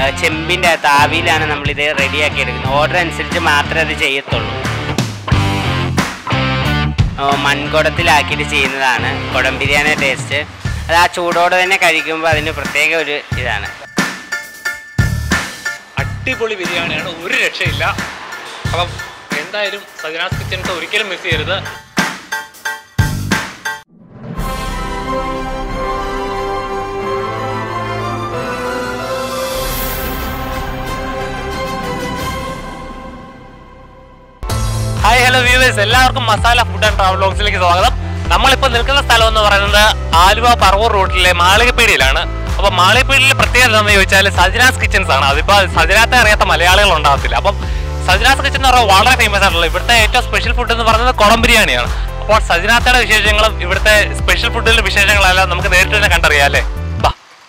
ചെമ്പിൻ്റെ താവിയിലാണ് നമ്മളിത് റെഡിയാക്കി എടുക്കുന്നത് ഓർഡർ അനുസരിച്ച് മാത്രമേ അത് ചെയ്യത്തുള്ളൂ ഓ, മൺകുടത്തിലാക്കിയിട്ട് ചെയ്യുന്നതാണ് കുടം ബിരിയാണി ടേസ്റ്റ് അത് ആ ചൂടോടെ തന്നെ കഴിക്കുമ്പോൾ അതിന് പ്രത്യേക ഒരു ഇതാണ് അടിപൊളി ബിരിയാണിയാണ് ഒരു രക്ഷയില്ല അപ്പം എന്തായാലും സജനാസ് കിച്ചൻസ് ഒരിക്കലും മിസ് ചെയ്യരുത് ഹായ് ഹലോ വ്യൂവേഴ്സ് എല്ലാവർക്കും മസാല ഫുഡ് ആൻഡ് ട്രാവൽ ബോക്സിലേക്ക് സ്വാഗതം നമ്മളിപ്പോൾ നിൽക്കുന്ന സ്ഥലം എന്ന് പറയുന്നത് ആലുവ പറവൂർ റൂട്ടിലെ മാളികപ്പീടിയിലാണ് അപ്പോൾ മാളികപ്പീടിയിലെ പ്രത്യേകത എന്താണെന്ന് ചോദിച്ചാൽ സജനാസ് കിച്ചൻസ് ആണ് അതിപ്പോൾ സജനാത്തെ അറിയാത്ത മലയാളികൾ ഉണ്ടാകത്തില്ല അപ്പം സജനാസ് കിച്ചൻ എന്ന് പറഞ്ഞാൽ വളരെ ഫേമസ് ആയിട്ടുള്ള ഇവിടുത്തെ ഏറ്റവും സ്പെഷ്യൽ ഫുഡ് എന്ന് പറയുന്നത് കുളം ബിരിയാണിയാണ് അപ്പോൾ സജനാത്തയുടെ വിശേഷങ്ങളും ഇവിടുത്തെ സ്പെഷ്യൽ ഫുഡിന്റെ വിശേഷങ്ങളെല്ലാം നമുക്ക് നേരിട്ട് തന്നെ കണ്ടറിയാം അല്ലേ ബാ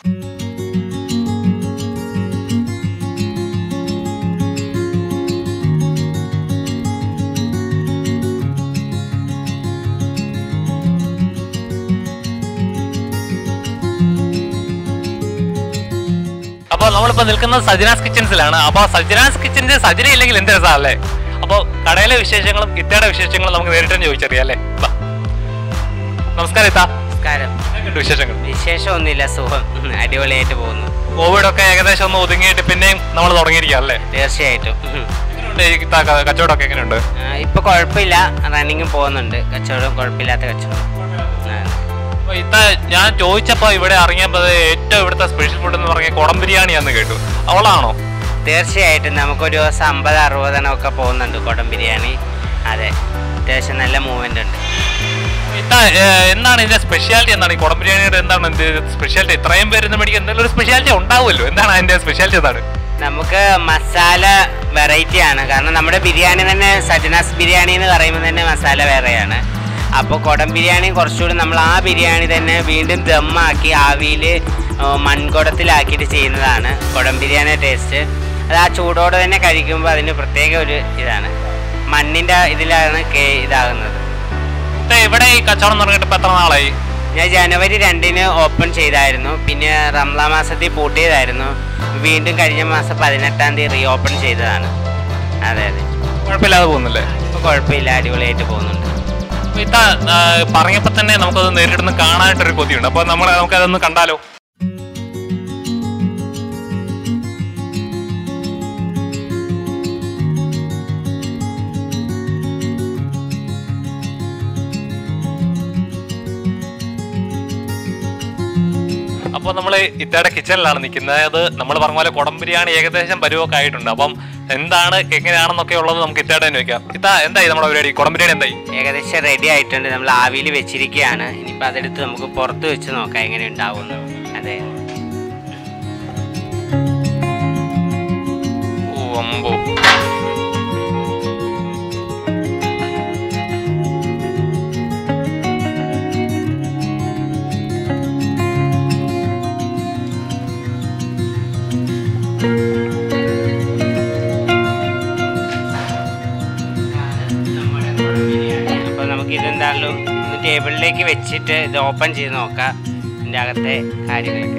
അപ്പോൾ നമ്മളിപ്പോൾ നിൽക്കുന്നത് സജനാസ് കിച്ചൻസിലാണ് അപ്പോൾ സജനാസ് കിച്ചൻസ് സജന ഇല്ലെങ്കിൽ എന്ത് രസമല്ലേ അപ്പോൾ കടയിലെ വിശേഷങ്ങളും ഇത്തയുടെ വിശേഷങ്ങളും നമുക്ക് നേരിട്ട് തന്നെ ചോദിച്ചറിയാം അല്ലേ ബാ. നമസ്കാരം ഇത്ത നമസ്കാരം എന്തുണ്ട് വിശേഷങ്ങൾ വിശേഷമൊന്നുമില്ല സുഖം ഉം, അടിപൊളിയായിട്ട് പോകുന്നു കോവിഡ് ഒക്കെ ഏകദേശം ഒന്ന് ഒതുങ്ങിയിട്ട് പിന്നെയും നമ്മൾ തുടങ്ങിയിരിക്കുക അല്ലേ തീർച്ചയായിട്ടും ഉം. എങ്ങനെയുണ്ട് ഈ ഇത്ത ക- കച്ചവടമൊക്കെ എങ്ങനെയുണ്ട് ആ, ഇപ്പൊ കുഴപ്പമില്ല റണ്ണിങ് പോകുന്നുണ്ട് കച്ചവടം കുഴപ്പമില്ലാത്ത കച്ചവടം ആ. അപ്പൊ ഇത്ത ഞാൻ ചോദിച്ചപ്പോൾ ഇവിടെ ഇറങ്ങിയപ്പോൾ ഏറ്റവും ഇവിടുത്തെ സ്പെഷ്യൽ ഫുഡ് എന്ന് പറഞ്ഞ കുടം ബിരിയാണിയാന്ന് കേട്ടു അവളാണോ തീർച്ചയായിട്ടും നമുക്കൊരു ദിവസം അമ്പത് അറുപതെണ്ണം ഒക്കെ പോകുന്നുണ്ട് കുടം ബിരിയാണി അതെ അത്യാവശ്യം നല്ല മൂവ്മെന്റ് ഉണ്ട് ഇത്ത ഏഹ്, എന്താണ് ഇതിന്റെ സ്പെഷ്യാലിറ്റി എന്താണ് ഈ കുടം ബിരിയാണിയുടെ എന്താണ് എന്ത് സ്പെഷ്യാലിറ്റി ഇത്രയും പേര് മേടിക്കാൻ എന്തെങ്കിലും ഒരു സ്പെഷ്യാലിറ്റി ഉണ്ടാവുമല്ലോ എന്താണ് അതിന്റെ സ്പെഷ്യാലിറ്റി എന്താണ് നമുക്ക് മസാല വെറൈറ്റി ആണ് കാരണം നമ്മുടെ ബിരിയാണി തന്നെ സജനാസ് ബിരിയാണി എന്ന് പറയുമ്പോൾ തന്നെ മസാല വേറെയാണ് അപ്പോൾ കുടം ബിരിയാണി കുറച്ചുകൂടി നമ്മൾ ആ ബിരിയാണി തന്നെ വീണ്ടും ദമ്മാക്കി ആവിയിൽ മൺകുടത്തിലാക്കിയിട്ട് ചെയ്യുന്നതാണ് കുടം ബിരിയാണി ടേസ്റ്റ് അത് ആ ചൂടോടെ തന്നെ കഴിക്കുമ്പോൾ അതിന് പ്രത്യേക ഒരു ഇതാണ് മണ്ണിൻ്റെ ഇതിലാണ് കേ ഇതാകുന്നത് ഇത്ത ഇവിടെ ഈ കച്ചവടം തുടങ്ങിയിട്ട് ഇപ്പൊ എത്ര നാളായി ഞാൻ ജനുവരി രണ്ടിന് ഓപ്പൺ ചെയ്തായിരുന്നു പിന്നെ റംലാ മാസത്തിൽ പൂട്ടിയതായിരുന്നു വീണ്ടും കഴിഞ്ഞ മാസം പതിനെട്ടാം തീയതി റീ ഓപ്പൺ ചെയ്തതാണ് അതെ അതെ കുഴപ്പമില്ലാതെ പോകുന്നില്ലേ ഇപ്പോൾ കുഴപ്പമില്ല അടിപൊളിയായിട്ട് പോകുന്നുണ്ട് അപ്പൊ ഇത്ത ഏഹ്, പറഞ്ഞപ്പോ തന്നെ നമുക്കത് നേരിടുന്ന് കാണാനായിട്ടൊരു കൊതിയുണ്ട് അപ്പൊ നമ്മൾ നമുക്കതൊന്ന് കണ്ടാലോ അപ്പോൾ നമ്മൾ ഇത്തയുടെ കിച്ചണിലാണ് നിൽക്കുന്നത് അത് നമ്മൾ പറഞ്ഞ പോലെ കുടം ബിരിയാണി ഏകദേശം പരുവൊക്കെ ആയിട്ടുണ്ട് അപ്പം എന്താണ് എങ്ങനെയാണെന്നൊക്കെ ഉള്ളത് നമുക്ക് ഇത്തയുടെ തന്നെ വെക്കാം ഇത്ത എന്തായി നമ്മുടെ പരിപാടി കുടം ബിരിയാണി എന്തായി ഏകദേശം റെഡി ആയിട്ടുണ്ട് നമ്മൾ ആവിയിൽ വെച്ചിരിക്കുകയാണ് ഇനിയിപ്പോൾ അതെടുത്ത് നമുക്ക് പുറത്ത് വെച്ച് നോക്കാം എങ്ങനെ ഉണ്ടാവുമെന്ന് അതെ ഓ അമ്പോ അപ്പോൾ നമുക്ക് ഇതെന്താണല്ലോ ഇത് ടേബിളിലേക്ക് വെച്ചിട്ട് ഇത് ഓപ്പൺ ചെയ്ത് നോക്കാം ഇതിൻ്റെ അകത്തെ കാര്യങ്ങളൊക്കെ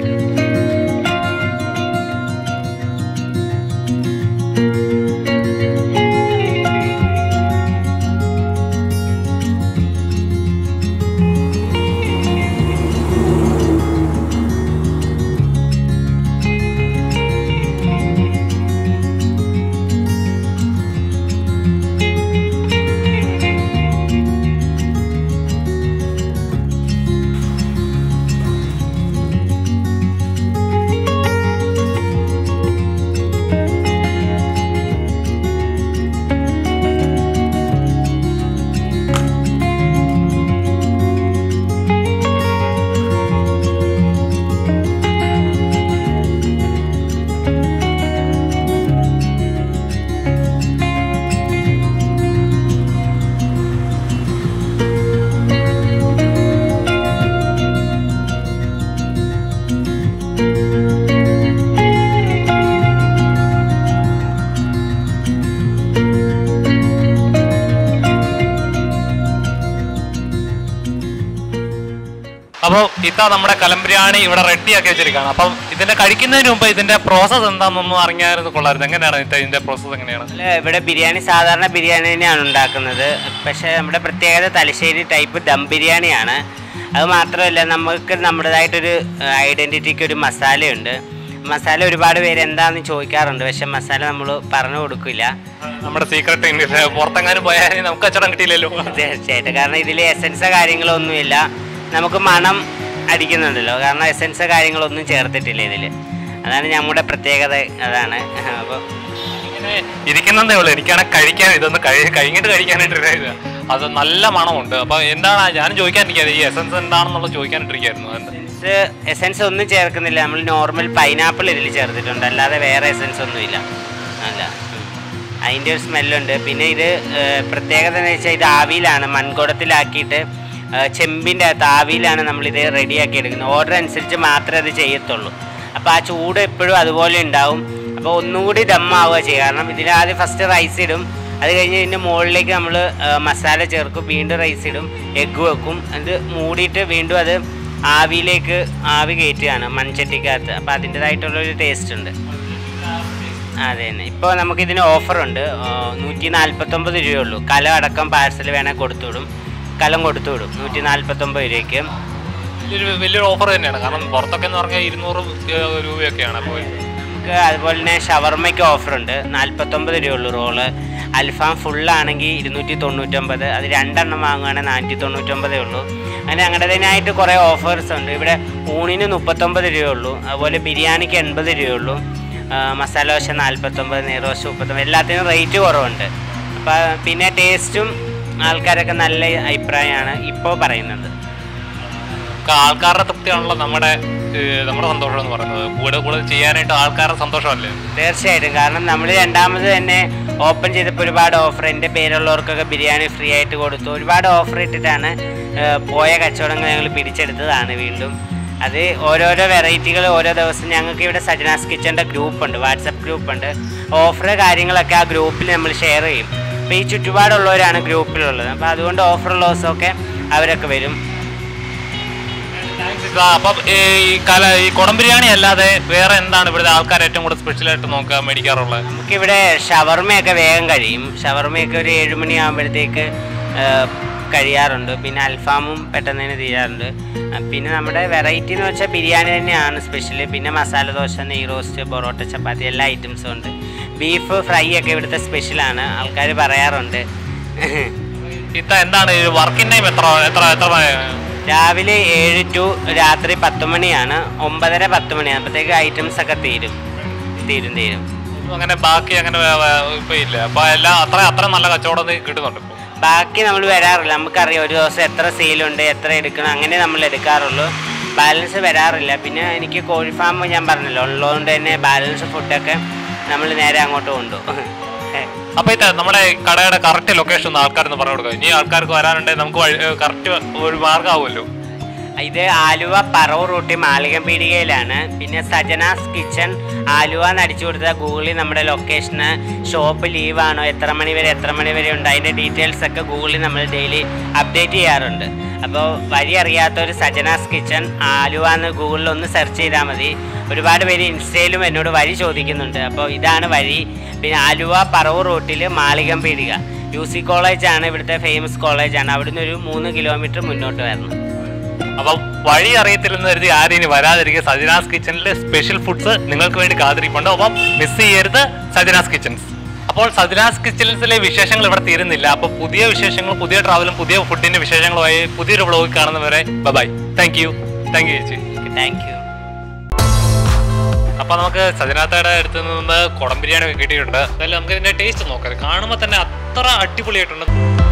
അപ്പോൾ ഇത്ത നമ്മുടെ കലം ബിരിയാണി ഇവിടെ റെഡി ആക്കി വെച്ചിരിക്കുകയാണ് അപ്പം ഇതിന്റെ കഴിക്കുന്നതിന് മുമ്പ് ഇതിന്റെ പ്രോസസ്സ് എന്താണെന്നൊന്നും അറിഞ്ഞായിരുന്നു കൊള്ളായിരുന്നു എങ്ങനെയാണ് ഇത്ത ഇതിന്റെ പ്രോസസ്സ് എങ്ങനെയാണ് നമ്മള് ഇവിടെ ബിരിയാണി സാധാരണ ബിരിയാണി തന്നെയാണ് ഉണ്ടാക്കുന്നത് പക്ഷേ നമ്മുടെ പ്രത്യേകത തലശ്ശേരി ടൈപ്പ് ദം ബിരിയാണിയാണ് അത് മാത്രമല്ല നമുക്ക് നമ്മുടേതായിട്ടൊരു ഐഡൻറ്റിറ്റിക്ക് ഒരു മസാലയുണ്ട് മസാല ഒരുപാട് പേര് എന്താണെന്ന് ചോദിക്കാറുണ്ട് പക്ഷെ മസാല നമ്മൾ പറഞ്ഞു കൊടുക്കില്ല നമ്മുടെ സീക്രട്ട് ഇംഗ്ലീഷ് പുറത്തെങ്ങാനും പോയാൽ നമുക്ക് കച്ചവടം കിട്ടിയില്ലല്ലോ തീർച്ചയായിട്ടും കാരണം ഇതിൽ എസൻസോ കാര്യങ്ങളോ ഒന്നുമില്ല നമുക്ക് മണം അടിക്കുന്നുണ്ടല്ലോ കാരണം എസൻസോ കാര്യങ്ങളൊന്നും ചേർത്തിട്ടില്ല ഇതിൽ അതാണ് നമ്മുടെ പ്രത്യേകത അതാണ് അപ്പോൾ ഇങ്ങനെ ഇരിക്കുന്നതേ ഉള്ളൂ എനിക്കാണ് കഴിക്കാൻ ഇതൊന്ന് കഴി കഴിഞ്ഞിട്ട് കഴിക്കാനായിട്ട് ഇത് അത് നല്ല മണമുണ്ട് അപ്പൊ എന്താണ് ഞാൻ ചോദിക്കാനിരിക്കുന്നത് ഈ എസൻസ് എന്താണെന്നുള്ളത് ചോദിക്കാനിട്ടിരിക്കായിരുന്നു എന്താ എസൻസ് എസൻസ് ഒന്നും ചേർക്കുന്നില്ല നമ്മൾ നോർമൽ പൈനാപ്പിൾ ഇതിൽ ചേർത്തിട്ടുണ്ട് അല്ലാതെ വേറെ എസൻസ് ഒന്നുമില്ല അല്ല ഉം. അതിൻ്റെ ഒരു സ്മെല്ലുണ്ട് പിന്നെ ഇത് ഏർ, പ്രത്യേകത എന്ന് വെച്ചാൽ ഇത് ആവിയിലാണ് മൺകുടത്തിലാക്കിയിട്ട് ഏർ, ചെമ്പിൻ്റെ അകത്ത് ആവിയിലാണ് നമ്മളിത് റെഡിയാക്കി എടുക്കുന്നത് ഓർഡർ അനുസരിച്ച് മാത്രമേ അത് ചെയ്യത്തുള്ളൂ അപ്പോൾ ആ ചൂട് എപ്പോഴും അതുപോലെ ഉണ്ടാവും അപ്പോൾ ഒന്നുകൂടി ദമ്മാവുക ചെയ്യുക കാരണം ഇതിൽ ആദ്യം ഫസ്റ്റ് റൈസ് ഇടും അത് കഴിഞ്ഞ് ഇതിൻ്റെ മുകളിലേക്ക് നമ്മൾ മസാല ചേർക്കും വീണ്ടും റൈസ് ഇടും എഗ്ഗ് വെക്കും അത് മൂടിയിട്ട് വീണ്ടും അത് ആവിയിലേക്ക് ആവി കയറ്റുകയാണ് മൺചട്ടിക്കകത്ത് അപ്പോൾ അതിൻ്റെതായിട്ടുള്ളൊരു ടേസ്റ്റ് ഉണ്ട് അതെ തന്നെ ഇപ്പോൾ നമുക്കിതിന് ഓഫറുണ്ട് നൂറ്റി നാൽപ്പത്തൊമ്പത് രൂപയുള്ളൂ കലം അടക്കം പാഴ്സൽ വേണേൽ കൊടുത്തുവിടും കലം കൊടുത്തുവിടും നൂറ്റി നാൽപ്പത്തൊമ്പത് രൂപയ്ക്ക് വലിയൊരു വലിയൊരു ഓഫർ തന്നെയാണ് കാരണം പുറത്തൊക്കെ എന്ന് പറഞ്ഞാൽ ഇരുന്നൂറ് രൂപയൊക്കെയാണ് അപ്പോൾ നമുക്ക് അതുപോലെ തന്നെ ഷവർമ്മയ്ക്ക് ഓഫറുണ്ട് നാൽപ്പത്തൊമ്പത് രൂപയുള്ളൂ റോള് അൽഫാം ഫുള്ളാണെങ്കിൽ ഇരുന്നൂറ്റി തൊണ്ണൂറ്റൊമ്പത് അത് രണ്ടെണ്ണം വാങ്ങുകയാണെങ്കിൽ നാനൂറ്റി തൊണ്ണൂറ്റൊമ്പതേ ഉള്ളൂ അങ്ങനെ ഞങ്ങളുടേതിനായിട്ട് കുറേ ഓഫേഴ്സ് ഉണ്ട് ഇവിടെ ഊണിന് മുപ്പത്തൊമ്പത് രൂപയുള്ളൂ അതുപോലെ ബിരിയാണിക്ക് എൺപത് രൂപയുള്ളൂ ആ, മസാല ദോശ നാൽപ്പത്തൊമ്പത് നെയ്റോശ മുപ്പത്തൊമ്പത് എല്ലാത്തിനും റേറ്റ് കുറവുണ്ട് അപ്പോൾ പിന്നെ ടേസ്റ്റും ആൾക്കാരൊക്കെ നല്ല അഭിപ്രായമാണ് ഇപ്പോൾ പറയുന്നത് നമുക്ക് ആൾക്കാരുടെ തൃപ്തിയാണല്ലോ നമ്മുടെ ഏഹ്, നമ്മുടെ സന്തോഷം എന്ന് പറയുന്നത് കൂടുതൽ കൂടുതൽ ചെയ്യാനായിട്ട് ആൾക്കാരുടെ സന്തോഷമല്ലേ തീർച്ചയായിട്ടും കാരണം നമ്മൾ രണ്ടാമത് തന്നെ ഓപ്പൺ ചെയ്തപ്പോൾ ഒരുപാട് ഓഫർ എൻ്റെ പേരുള്ളവർക്കൊക്കെ ബിരിയാണി ഫ്രീ ആയിട്ട് കൊടുത്തു ഒരുപാട് ഓഫർ ഇട്ടിട്ടാണ് ഏഹ്, പോയ കച്ചവടങ്ങൾ ഞങ്ങൾ പിടിച്ചെടുത്തതാണ് വീണ്ടും അത് ഓരോരോ വെറൈറ്റികൾ ഓരോ ദിവസം ഞങ്ങൾക്ക് ഇവിടെ സജനാസ് കിച്ചൻ്റെ ഗ്രൂപ്പുണ്ട് വാട്സപ്പ് ഗ്രൂപ്പുണ്ട് ഓഫർ കാര്യങ്ങളൊക്കെ ആ ഗ്രൂപ്പിൽ നമ്മൾ ഷെയർ ചെയ്യും അപ്പോൾ ഈ ചുറ്റുപാടുള്ളവരാണ് ഗ്രൂപ്പിലുള്ളത് അപ്പോൾ അതുകൊണ്ട് ഓഫറുള്ള ദിവസമൊക്കെ അവരൊക്കെ വരും ആ, അപ്പം ഈ കല ഈ കുടം ബിരിയാണി അല്ലാതെ വേറെ എന്താണ് ഇവിടുത്തെ ആൾക്കാർ ഏറ്റവും കൂടുതൽ സ്പെഷ്യലായിട്ട് നോക്കുക മേടിക്കാറുള്ളത് നമുക്കിവിടെ ഷവർമയൊക്കെ വേഗം കഴിയും ഷവർമയൊക്കെ ഒരു ഏഴുമണി ആകുമ്പോഴത്തേക്ക് കഴിയാറുണ്ട് പിന്നെ അൽഫാമും പെട്ടെന്ന് തന്നെ തീരാറുണ്ട് ആ, പിന്നെ നമ്മുടെ വെറൈറ്റി എന്ന് വെച്ചാൽ ബിരിയാണി തന്നെയാണ് സ്പെഷ്യൽ പിന്നെ മസാല ദോശ നെയ് റോസ്റ്റ് പൊറോട്ട ചപ്പാത്തി എല്ലാ ഐറ്റംസും ഉണ്ട് ബീഫ് ഫ്രൈ ഒക്കെ ഇവിടുത്തെ സ്പെഷ്യലാണ് ആൾക്കാർ പറയാറുണ്ട് ഇത്ത എന്താണ് ഈ വർക്കിംഗ് ടൈം എത്ര എത്ര എത്ര രാവിലെ ഏഴ് ടു രാത്രി പത്ത് മണിയാണ് ഒമ്പതര പത്ത് മണിയാകുമ്പോഴത്തേക്ക് ഐറ്റംസ് ഒക്കെ തീരും തീരും തീരും അങ്ങനെ ബാക്കി അങ്ങനെ വേ- വേ- ഇപ്പൊ ഇല്ല അപ്പൊ എല്ലാം അത്ര അത്ര നല്ല കച്ചവടം ഇത് കിട്ടുന്നുണ്ട് ഇപ്പൊ ബാക്കി നമ്മൾ വരാറില്ല നമുക്കറിയാം ഒരു ദിവസം എത്ര സെയിലുണ്ട് എത്ര എടുക്കണം അങ്ങനെ നമ്മൾ എടുക്കാറുള്ളൂ ബാലൻസ് വരാറില്ല പിന്നെ എനിക്ക് കോഴി ഫാം ഞാൻ പറഞ്ഞല്ലോ ഉള്ളതുകൊണ്ട് തന്നെ ബാലൻസ് ഫുഡൊക്കെ നമ്മൾ നേരെ അങ്ങോട്ട് കൊണ്ടുപോകും അപ്പൊ ഇത് നമ്മുടെ കടയുടെ കറക്റ്റ് ലൊക്കേഷൻ ഒന്ന് ആൾക്കാരൊന്ന് പറഞ്ഞു കൊടുക്കുക ഇനി ആൾക്കാർക്ക് വരാനുണ്ടെങ്കിൽ നമുക്ക് കറക്റ്റ് ഒരു മാർഗ്ഗമാവുമല്ലോ ഇത് ആലുവ പറവൂർ റൂട്ട് മാളികപ്പീടികയിലാണ് പിന്നെ സജനാസ് കിച്ചൺ ആലുവ എന്ന് അടിച്ചു കൊടുത്താൽ ഗൂഗിളിൽ നമ്മുടെ ലൊക്കേഷന് ഷോപ്പ് ലീവാണോ എത്ര മണി വരെ എത്ര മണി വരെ ഉണ്ട് അതിൻ്റെ ഡീറ്റെയിൽസ് ഒക്കെ ഗൂഗിളിൽ നമ്മൾ ഡെയിലി അപ്ഡേറ്റ് ചെയ്യാറുണ്ട് അപ്പോൾ വഴി അറിയാത്തവർ സജനാസ് കിച്ചൺ ആലുവ എന്ന് ഗൂഗിളിൽ ഒന്ന് സെർച്ച് ചെയ്താൽ മതി ഒരുപാട് പേര് ഇൻസ്റ്റയിലും എന്നോട് വഴി ചോദിക്കുന്നുണ്ട് അപ്പോൾ ഇതാണ് വഴി പിന്നെ ആലുവ പറവൂർ റൂട്ടിൽ മാളികംപീടിക യു സി കോളേജാണ് ഇവിടുത്തെ ഫേമസ് കോളേജാണ് അവിടുന്ന് ഒരു മൂന്ന് കിലോമീറ്റർ മുന്നോട്ട് വരണം അപ്പൊ വഴി അറിയത്തില്ലെന്ന് കരുതി ആരും ഇനി വരാതിരിക്കുക സജനാസ് കിച്ചണിലെ സ്പെഷ്യൽ ഫുഡ്സ് നിങ്ങൾക്ക് വേണ്ടി കാത്തിരിപ്പുണ്ട് അപ്പം മിസ് ചെയ്യരുത് സജനാസ് കിച്ചൺസ് അപ്പോൾ സജനാസ് കിച്ചൺസിലെ വിശേഷങ്ങൾ ഇവിടെ തീരുന്നില്ല അപ്പോൾ പുതിയ വിശേഷങ്ങൾ പുതിയ ട്രാവലും പുതിയ ഫുഡിന്റെ വിശേഷങ്ങളുമായി പുതിയൊരു വ്ളോഗ് കാണുന്നവരെ bye thank you thank you ചേച്ചി താങ്ക് യു അപ്പൊ നമുക്ക് സജനാത്തയുടെ അടുത്ത് നിന്ന് കുടം ബിരിയാണി ഒക്കെ കിട്ടിയിട്ടുണ്ട് അതായത് നമുക്ക് ഇതിന്റെ ടേസ്റ്റ് നോക്കാം കാണുമ്പോൾ തന്നെ അത്ര അടിപൊളിയായിട്ടുണ്ട്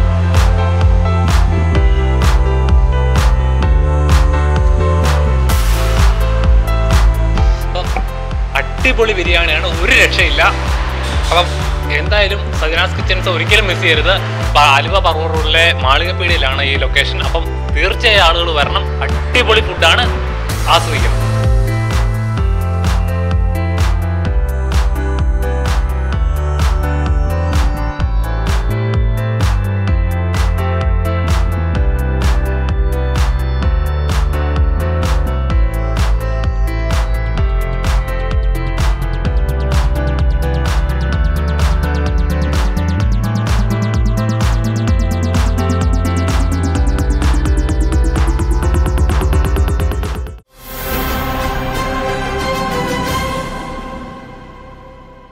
അപ്പം അടിപൊളി ബിരിയാണിയാണ് ഒരു രക്ഷയില്ല അപ്പം എന്തായാലും സജനാസ് കിച്ചൻസ് ഒരിക്കലും മിസ് ചെയ്യരുത് പ- ആലുവ പറവൂർ റോഡിലെ മാളികപ്പീടിയിലാണ് ഈ ലൊക്കേഷൻ അപ്പം തീർച്ചയായും ആളുകൾ വരണം അടിപൊളി ഫുഡാണ് ആസ്വദിക്കണം